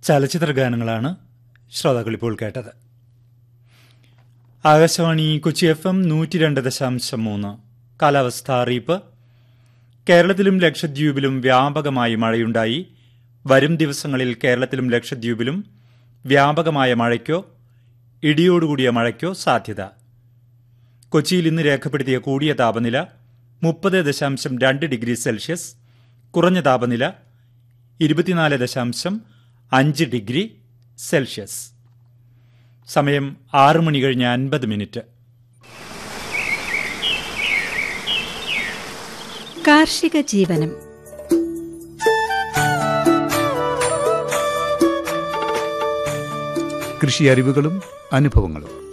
ചലച്ചിത്ര ഗാനങ്ങളാണ് ശ്രോതാക്കൾ ഇപ്പോൾ കേട്ടത് ആകാശവാണി കൊച്ചി എഫ് എം നൂറ്റി രണ്ട് ദശാംശം മൂന്ന് കാലാവസ്ഥ അറിയിപ്പ് കേരളത്തിലും ലക്ഷദ്വീപിലും വ്യാപകമായി മഴയുണ്ടായി വരും ദിവസങ്ങളിൽ കേരളത്തിലും ലക്ഷദ്വീപിലും വ്യാപകമായ മഴയ്ക്കോ ഇടിയോടുകൂടിയ മഴയ്ക്കോ സാധ്യത കൊച്ചിയിൽ ഇന്ന് രേഖപ്പെടുത്തിയ കൂടിയ താപനില മുപ്പത് ദശാംശം രണ്ട് ഡിഗ്രി സെൽഷ്യസ് കുറഞ്ഞ താപനില ഇരുപത്തിനാല് ദശാംശം അഞ്ച് ഡിഗ്രി സെൽഷ്യസ് സമയം ആറ് മണി കഴിഞ്ഞ് അൻപത് മിനിറ്റ് കാർഷിക ജീവനം കൃഷി അറിവുകളും അനുഭവങ്ങളും